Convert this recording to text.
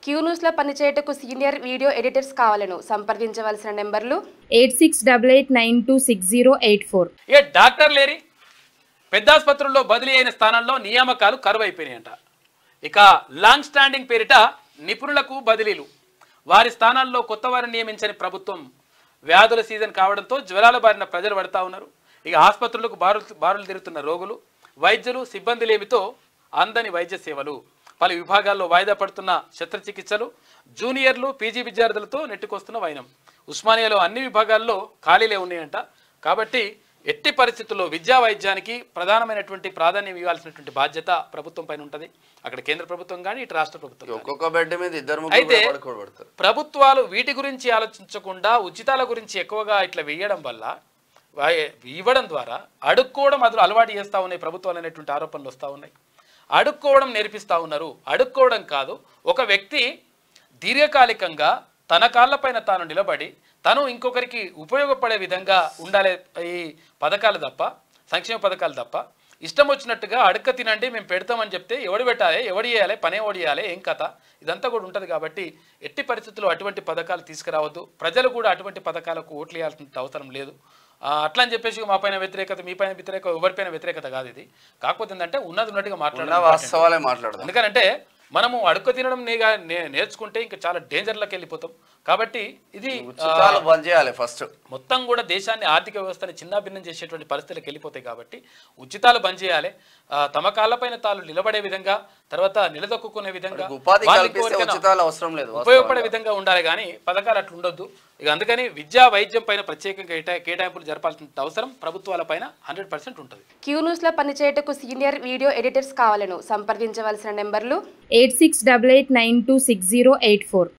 Queue న్యూస్లో పనిచేయటకు senior video editors కావాలను సంప్రదించవలసిన నెంబర్లు eight six double eight nine two six zero eight four ఏ డాక్టర్ లేరి పెద్ద ఆసుపత్రుల్లో బదిలీ అయిన స్థానంలో నియామకాలు కరువు అయిపోయినాయంట ఇక లాంగ్ స్టాండింగ్ పేరిట నిపుణులకు బదిలీలు వారి స్థానాల్లో కొత్త వారిని నియమించని ప్రభుత్వం వ్యాధుల సీజన్ కావడంతో జ్వరాల బారిన ప్రజలు పడతా ఉన్నారు ఇక ఆసుపత్రులకు బారులు బారులు తిరుగుతున్న రోగులు వైద్యులు సిబ్బంది లేమితో అందని వైద్య సేవలు పలు విభాగాల్లో వాయిదా పడుతున్న శస్త్రచికిత్సలు జూనియర్లు పీజీ విద్యార్థులతో నెట్టుకొస్తున్న వైనం ఉస్మానియాలో అన్ని విభాగాల్లో ఖాళీలే ఉన్నాయంట కాబట్టి ఎట్టి పరిస్థితుల్లో విద్యా వైద్యానికి ప్రధానమైనటువంటి ప్రాధాన్యం ఇవ్వాల్సినటువంటి బాధ్యత ప్రభుత్వం పైన ఉంటుంది అక్కడ కేంద్ర ప్రభుత్వం కానీ ఇటు రాష్ట్ర ప్రభుత్వం గానీ. ఒక్కొక్క బెడ్ మీద ఇద్దరు అయితే ముగ్గురు పడుకోబడతారు ప్రభుత్వాలు వీటి గురించి ఆలోచించకుండా ఉచితాల గురించి ఎక్కువగా ఇట్లా వేయడం వల్ల వా- ఇవ్వడం ద్వారా అడుక్కోవడం అదులు అలవాటు చేస్తూ ఉన్నాయి ప్రభుత్వాలు అనేటువంటి ఆరోపణలు వస్తూ ఉన్నాయి అడుక్కోవడం నేర్పిస్తూ ఉన్నారు అడుక్కోవడం కాదు ఒక వ్యక్తి దీర్ఘకాలికంగా తన కాళ్ళపైన తాను నిలబడి తను ఇంకొకరికి ఉపయోగపడే విధంగా ఉండాలి ఈ పథకాలు తప్ప సంక్షేమ పథకాలు తప్ప ఇష్టం వచ్చినట్టుగా అడక్క తినండి మేము పెడతామని చెప్తే ఎవడు పెట్టాలి ఎవడు చేయాలి పని ఎవడు చేయాలి ఏం కథ ఇదంతా కూడా ఉంటుంది కాబట్టి ఎట్టి పరిస్థితుల్లో అటువంటి పథకాలు తీసుకురావద్దు ప్రజలు కూడా అటువంటి పథకాలకు ఓట్లు వేయాల్సిన అవసరం లేదు ఆ, అట్లా అని చెప్పేసి మా పైన వ్యతిరేకత మీ పైన వ్యతిరేకత ఎవరిపైన వ్యతిరేకత కాదు ఇది కాకపోతే ఏంటంటే ఉన్నది ఉన్నట్టుగా ఉన్న మాట్లాడాలి వాస్తవాలే మాట్లాడదాం ఎందుకంటే మనము అడుక్క తినడం నే- నే- నేర్చుకుంటే ఇంకా చాలా డేంజర్లోకి వెళ్ళిపోతాం కాబట్టి ఇది ఆ, ఉచితాలు బంద్ చేయాలి ఫస్ట్ మొత్తం కూడా దేశాన్ని ఆర్థిక వ్యవస్థని చిన్నాభిన్నం చేసేటువంటి పరిస్థితులకు వెళ్ళిపోతాయి కాబట్టి ఉచితాలు బంద్ చేయాలి ఆ, తమ కాళ్ళపైన తాను నిలబడే విధంగా తర్వాత నిలదొక్కునే విధంగా ఉపాధి వాళ్ళకి కల్పిస్తే ఎవరికైనా ఉచితాలు అవసరం లేదు ఉపయోగపడే విధంగా ఉండాలి కానీ పథకాలు అట్లా ఉండొద్దు ఇక అందుకని విద్యా వైద్యం పైన ప్రత్యేకంగా కేటా- కేటాయింపులు జరపాల్సిన అవసరం ప్రభుత్వాల పైన హండ్రెడ్ పర్సెంట్ ఉంటుంది క్యూ న్యూస్లో పనిచేయటకు సీనియర్ వీడియో ఎడిటర్స్ కావాలను సంప్రదించవలసిన నెంబర్లు eight six double eight nine two six zero eight four